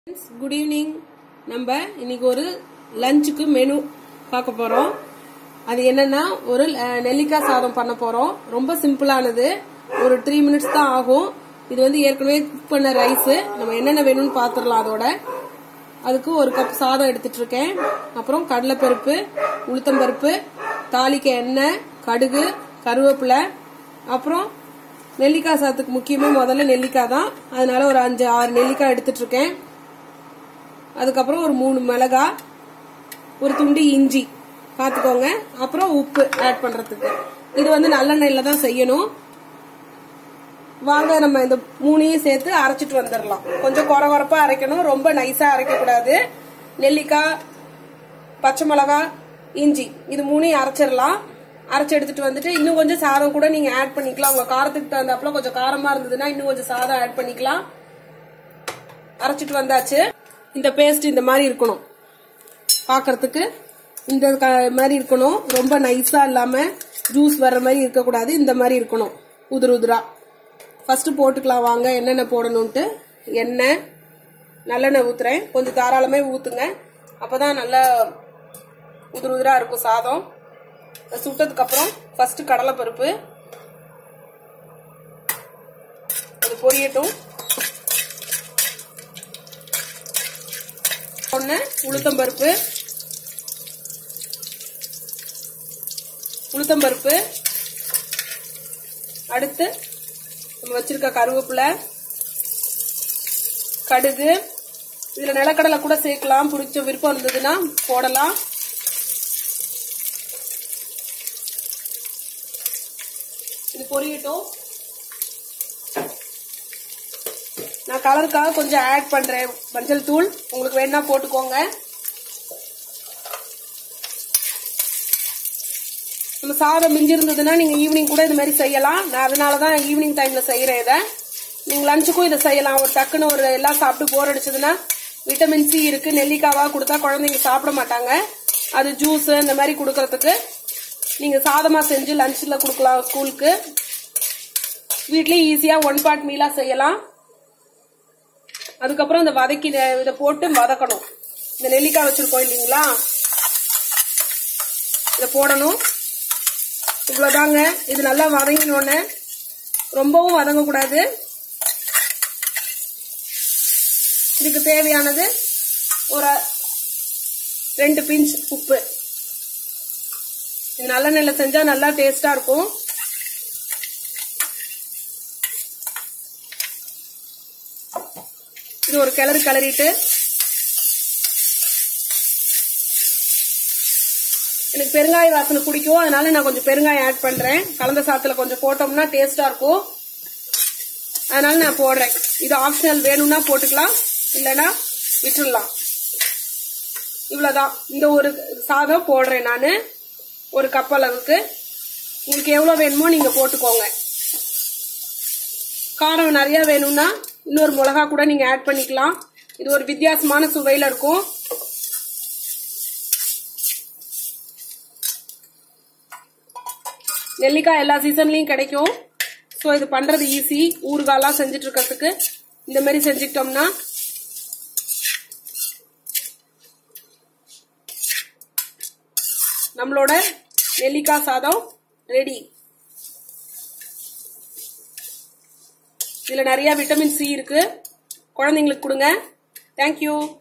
good evening நம்ம இன்னைக்கு ஒரு லஞ்சுக்கு மெனு பார்க்க போறோம் அது என்னன்னா ஒரு அஹ், நெல்லிக்காய் சாதம் பண்ண போறோம் ரொம்ப சிம்பிளானது ஒரு த்ரீ மினிட்ஸ் தான் ஆகும் இது வந்து ஏற்கனவே குக் பண்ண ரைஸ் நம்ம என்னென்ன வேணும்னு பாத்துரலாம் அதோட அதுக்கு ஒரு கப் சாதம் எடுத்துட்டு இருக்கேன் அப்புறம் கடலைப்பருப்பு உளுத்தம்பருப்பு தாளிக்க எண்ணெய் கடுகு கருவேப்பிலை அப்புறம் நெல்லிக்காய் சாதத்துக்கு முக்கியமே முதல்ல நெல்லிக்காய் தான் அதனால ஒரு அஞ்சு ஆறு நெல்லிக்காய் எடுத்துட்டு இருக்கேன் அதுக்கப்புறம் ஒரு மூணு மிளகாய் ஒரு துண்டு இஞ்சி பார்த்துக்கோங்க அப்புறம் உப்பு ஆட் பண்றதுக்கு இது வந்து நல்லெண்ணெயில தான் செய்யணும் வாங்க நம்ம இந்த மூணையும் சேர்த்து அரைச்சிட்டு வந்துடலாம் கொஞ்சம் குறை குறைப்பா அரைக்கணும் ரொம்ப நைஸா அரைக்க கூடாது நெல்லிக்காய் பச்சை மிளகாய் இஞ்சி இது மூணையும் அரைச்சிடலாம் அரைச்சு எடுத்துட்டு வந்துட்டு இன்னும் கொஞ்சம் சாதம் கூட நீங்க ஆட் பண்ணிக்கலாம் உங்க காரத்துக்கு தகுந்தாப்புல கொஞ்சம் காரமா இருந்ததுன்னா இன்னும் கொஞ்சம் சாதம் ஆட் பண்ணிக்கலாம் அரைச்சிட்டு வந்தாச்சு இந்த பேஸ்ட் இந்த மாதிரி இருக்கணும் பார்க்கறதுக்கு இந்த க- மாதிரி இருக்கணும் ரொம்ப நைஸா இல்லாம ஜூஸ் வர்ற மாதிரி இருக்கக்கூடாது இந்த மாதிரி இருக்கணும் உதிர் உதிரா ஃபர்ஸ்ட் போட்டுக்கலாம் வாங்க என்னென்ன போடணும்ட்டு எண்ணெய் நல்லெண்ணெய் ஊத்துறேன் கொஞ்சம் தாராளமே ஊத்துங்க அப்பதான் நல்லா உதிர் உதிரா இருக்கும் சாதம் அது சுட்டதுக்கு அப்புறம் ஃபர்ஸ்ட் கடலை பருப்பு அது பொரியட்டும் ஒன்று உளுத்தம்பருப்பு உளுத்தம்பருப்பு அடுத்து நம்ம வச்சிருக்க கருவேப்பிலை கடுகு இதுல நிலக்கடலை கூட சேர்க்கலாம் பிடிச்ச விருப்பம் இருந்ததுன்னா போடலாம் இது பொரியட்டும் நான் கலருக்காக கொஞ்சம் ஆட் பண்றேன் மஞ்சள் தூள் உங்களுக்கு வேணா போட்டுக்கோங்க நம்ம சாதம் மிஞ்சி இருந்ததுன்னா நீங்க ஈவினிங் கூட இது மாதிரி செய்யலாம் நான் அதனால தான் ஈவினிங் டைம்ல செய்யறேன் இதை நீங்க லஞ்சுக்கும் இதை செய்யலாம் ஒரு டக்குன்னு ஒரு எல்லாம் சாப்பிட்டு போர் அடிச்சதுன்னா விட்டமின் சி இருக்கு நெல்லிக்காவா கொடுத்தா குழந்தைங்க சாப்பிட மாட்டாங்க அது ஜூஸ் இந்த மாதிரி கொடுக்கறதுக்கு நீங்க சாதமா செஞ்சு லஞ்ச்ல கொடுக்கலாம் ஸ்கூலுக்கு வீட்லயே ஈஸியா ஒன் பார்ட் மீலா செய்யலாம் அதுக்கப்புறம் இந்த வதக்கி இத- இதை போட்டு வதக்கணும் இந்த நெல்லிக்காய் வச்சிருக்கோம் இல்லைங்களா இதை போடணும் இவ்வளவுதாங்க இது நல்லா வதங்கினோடனே ரொம்பவும் வதங்கக்கூடாது இதுக்கு தேவையானது ஒரு ரெண்டு பிஞ்ச் உப்பு இது நல்லெண்ணெயில செஞ்சா நல்லா டேஸ்டா இருக்கும் இது ஒரு கிளறு கிளறிட்டு எனக்கு பெருங்காய வாசனை பிடிக்கும் அதனால நான் கொஞ்சம் பெருங்காயம் ஆட் பண்றேன் கலந்த சாத்துல கொஞ்சம் போட்டோம்னா டேஸ்டா இருக்கும் அதனால நான் போடுறேன் இது ஆப்ஷனல் வேணும்னா போட்டுக்கலாம் இல்லைன்னா விட்டுடலாம் இவ்வளவுதான் இந்த ஒரு சாதம் போடுறேன் நான் ஒரு கப் அளவுக்கு உங்களுக்கு எவ்வளவு வேணுமோ நீங்க போட்டுக்கோங்க காரம் நிறைய வேணும்னா இன்னொரு மிளகா கூட நீங்க ஆட் பண்ணிக்கலாம் இது ஒரு வித்தியாசமான சுவையில இருக்கும் நெல்லிக்காய் எல்லா சீசன்லயும் கிடைக்கும் ஸோ இது பண்றது ஈஸி ஊறுகாலாம் செஞ்சுட்டு இருக்கிறதுக்கு இந்த மாதிரி செஞ்சுக்கிட்டோம்னா நம்மளோட நெல்லிக்காய் சாதம் ரெடி இதுல நிறைய விட்டமின் சி இருக்கு குழந்தைங்களுக்கு கொடுங்க தேங்க்யூ